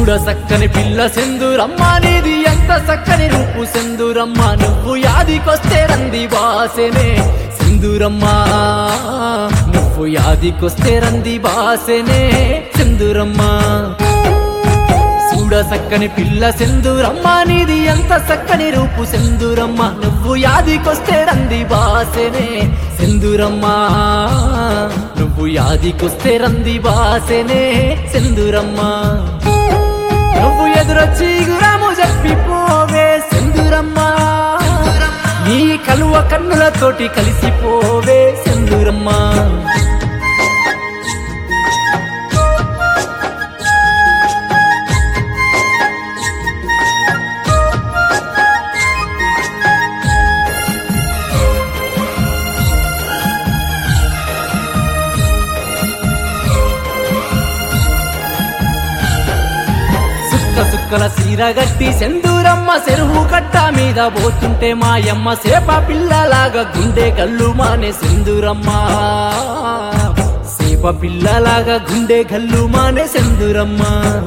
చూడ సక్కని పిల్ల సెందురమ్మ నీది ఎంత సక్కని రూపు సెందురమ్మ నువ్వు యాదికొస్తే రంది బాసెనే సెందురమ్మ నువ్వు యాదికొస్తే రంది బాసెనే సెందురమ్మ చూడ సక్కని పిల్ల సెందురమ్మ నీది ఎంత సక్కని రూపు సెందురమ్మ నువ్వు యాదికొస్తే రంది బాసెనే సెందురమ్మ నువ్వు యాదికొస్తే రంది బాసెనే సెందురమ్మ నువ్వు ఎదురొచ్చి గురాము చెప్పిపోవే సెందురమ్మ నీ కలువ కన్నులతోటి కలిసిపోవే సెందురమ్మ సుక్క సుక్కల సీరగట్టి సెందూరమ్మ చెరువు కట్ట మీద పోతుంటే మాయమ్మ సేప పిల్లలాగా గుండె కళ్ళు మానే సెందూరమ్మ సేప పిల్లలాగా గుండె కళ్ళు మానే సెందూరమ్మ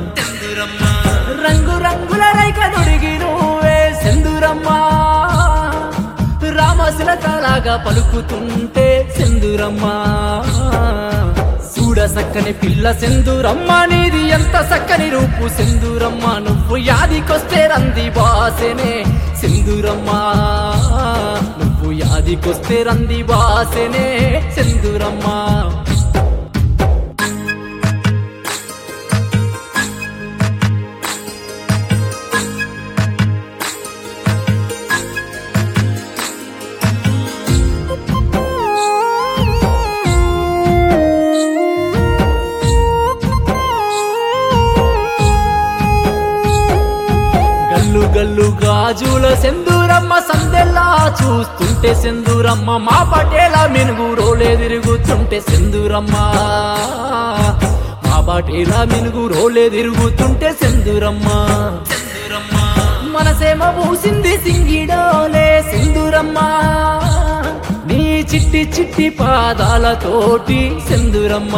రంగు రంగుల రైక దొడిగి నువ్వే సెందూరమ్మ రామశిలకలాగా పలుకుతుంటే సెందూరమ్మ చూడ సక్కని పిల్ల సెందూరమ్మ నీది ఎంత సక్కని రూపు సెందూరమ్మ నువ్వు యాదికొస్తే రంది బాసెనే సెందూరమ్మ నువ్వు యాదికొస్తే రంది బాసెనే సెందూరమ్మ గల్లు గల్లు గాజుల సెందూరమ్మ సందెల్లా చూస్తుంటే సెందూరమ్మ మా పటేల మినుగు రోలే తిరుగుతుంటే సెందూరమ్మ మా పటేల మినుగు రోలే తిరుగుతుంటే సెందూరమ్మ మనసేమ పూసింది సింగిడోలే సెందూరమ్మ నీ చిట్టి చిట్టి పాదాలతోటి సెందూరమ్మ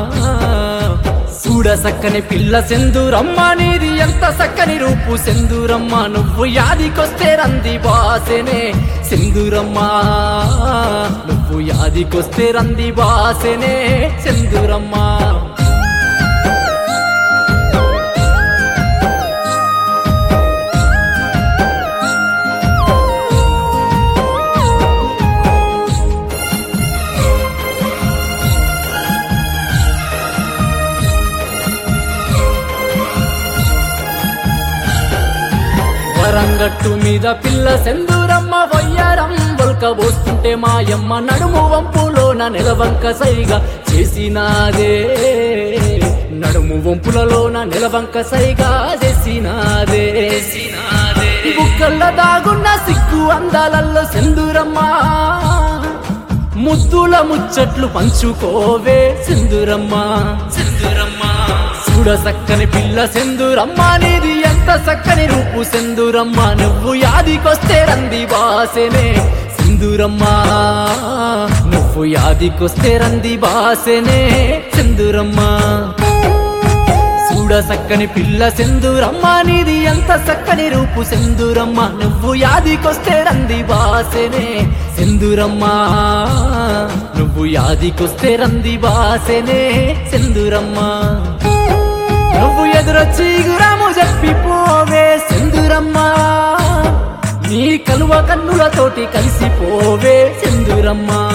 చూడ సక్కని పిల్ల సెందూరమ్మ నీది ఎంత సక్కని రూపు సెందూరమ్మ నువ్వు యాదికొస్తే రంది బాసెనే సెందూరమ్మ నువ్వు యాదికొస్తే రంది బాసెనే సెందూరమ్మ వరంగట్టు మీద పిల్ల సెందూరమ్మ వయ్యారం వల్కబోస్తుంటే మాయమ్మ నడుము వంపులోన నెలవంక సైగా చేసినాదే నడుము వంపులలోన నెలవంక సైగా చేసినాదే బుక్కల్ల దాగున్న సిగ్గు అందాలల్లో సెందూరమ్మ ముద్దుల ముచ్చట్లు పంచుకోవే సెందురమ్మ సెందురమ్మ చూడ సక్కని పిల్ల సెందురమ్మ నీది ఎంత సక్కని రూపు సెందురమ్మ నువ్వు యాదికొస్తే రంది బాసెనే సెందురమ్మ నువ్వు యాదికొస్తే రంది బాసెనే సెందురమ్మ చూడ సక్కని పిల్ల సెందురమ్మ నీది ఎంత సక్కని రూపు సెందురమ్మ నువ్వు యాదికొస్తే రంది బాసెనే సెందురమ్మ నువ్వు యాదికొస్తే రంది బాసెనే సెందురమ్మ నువ్వు ఎదురొచ్చి గురాము చెప్పిపోవే సెందురమ్మ నీ కలువ కన్నులతోటి కలిసిపోవే సెందురమ్మ